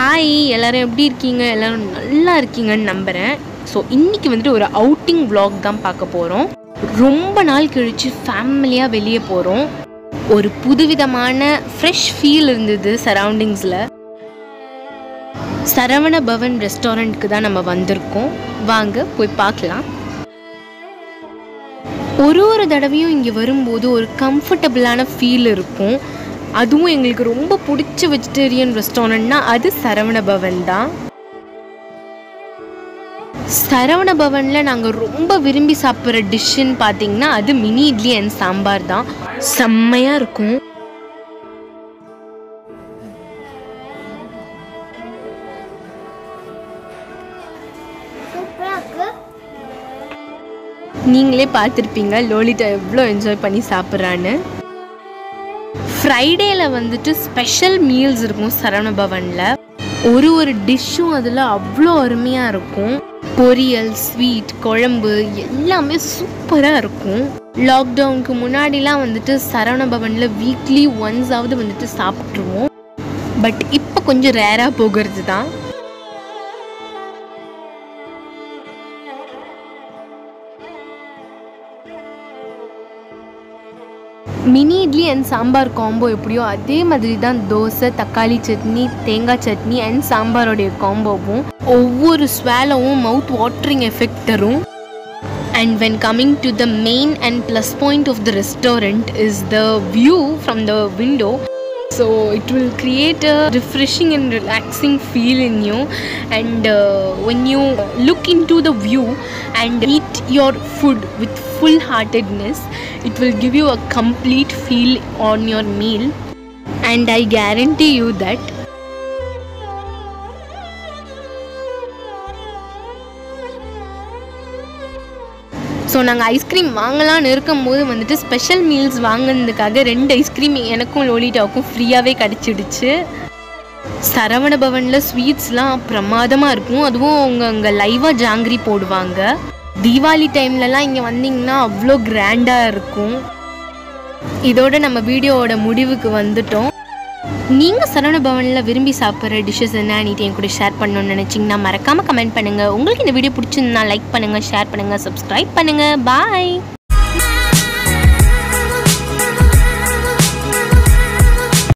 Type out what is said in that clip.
hi எல்லாரும் எப்படி இருக்கீங்க எல்லாரும் நல்லா இருக்கீங்கன்னு நம்புகிறேன் ஸோ இன்றைக்கி வந்துட்டு ஒரு அவுட்டிங் vlog தான் பார்க்க போகிறோம் ரொம்ப நாள் கழித்து ஃபேமிலியாக வெளியே போகிறோம் ஒரு புதுவிதமான ஃப்ரெஷ் ஃபீல் இருந்தது சரௌண்டிங்ஸில் சரவண பவன் ரெஸ்டாரண்ட்க்கு தான் நம்ம வந்திருக்கோம் வாங்க போய் பார்க்கலாம் ஒரு ஒரு தடவையும் இங்கே வரும்போது ஒரு கம்ஃபர்டபுளான ஃபீல் இருக்கும் அதுவும் எங்களுக்கு ரொம்ப பிடிச்ச வெஜிடேரியன் ரெஸ்டாரண்ட்னா அது சரவண பவன் தான் சரவண பவனில் நாங்கள் ரொம்ப விரும்பி சாப்பிட்ற டிஷ்ஷுன்னு பார்த்தீங்கன்னா அது மினி இட்லி அண்ட் சாம்பார் தான் செம்மையாக இருக்கும் நீங்களே பார்த்துருப்பீங்க லோலிட்டா எவ்வளோ என்ஜாய் பண்ணி சாப்பிட்றான்னு ஃப்ரைடேல வந்துட்டு ஸ்பெஷல் மீல்ஸ் இருக்கும் சரவண பவனில் ஒரு ஒரு டிஷ்ஷும் அதில் அவ்வளோ அருமையாக இருக்கும் பொரியல் ஸ்வீட் குழம்பு எல்லாமே சூப்பராக இருக்கும் லாக்டவுனுக்கு முன்னாடிலாம் வந்துட்டு சரவண பவனில் வீக்லி ஒன்ஸாவது வந்துட்டு சாப்பிட்ருவோம் பட் இப்போ கொஞ்சம் ரேராக போகிறது தான் mini idli and sambar combo எப்படியோ அதே மாதிரி தான் தோசை தக்காளி சட்னி தேங்காய் சட்னி அண்ட் சாம்பாரோடைய காம்போவும் ஒவ்வொரு ஸ்வேலவும் மவுத் வாட்டரிங் எஃபெக்ட் தரும் and when coming to the main and plus point of the restaurant is the view from the window so it will create a refreshing and relaxing feel in you and uh, when you look into the view and eat your food with full heartedness it will give you a complete feel on your meal and i guarantee you that so நாங்கள் ice cream வாங்கலாம்னு இருக்கும்போது வந்துட்டு special meals வாங்கினதுக்காக ரெண்டு ice cream எனக்கும் லோலிட்டாவுக்கும் ஃப்ரீயாகவே கிடச்சிடுச்சு சரவண பவனில் ஸ்வீட்ஸ்லாம் பிரமாதமாக இருக்கும் அதுவும் அவங்க அங்கே லைவாக ஜாங்கிரி போடுவாங்க தீபாவளி டைம்லலாம் இங்கே வந்தீங்கன்னா அவ்வளோ கிராண்டாக இருக்கும் இதோட நம்ம வீடியோவோட முடிவுக்கு வந்துட்டோம் நீங்கள் சரவண பவனில் விரும்பி சாப்பிட்ற டிஷ்ஷஸ் என்னன்னு என் கூட ஷேர் பண்ணணும்னு நினச்சிங்கன்னா மறக்காமல் கமெண்ட் பண்ணுங்கள் உங்களுக்கு இந்த வீடியோ பிடிச்சிருந்தா லைக் பண்ணுங்கள் ஷேர் பண்ணுங்கள் சப்ஸ்கிரைப் பண்ணுங்கள் பாய்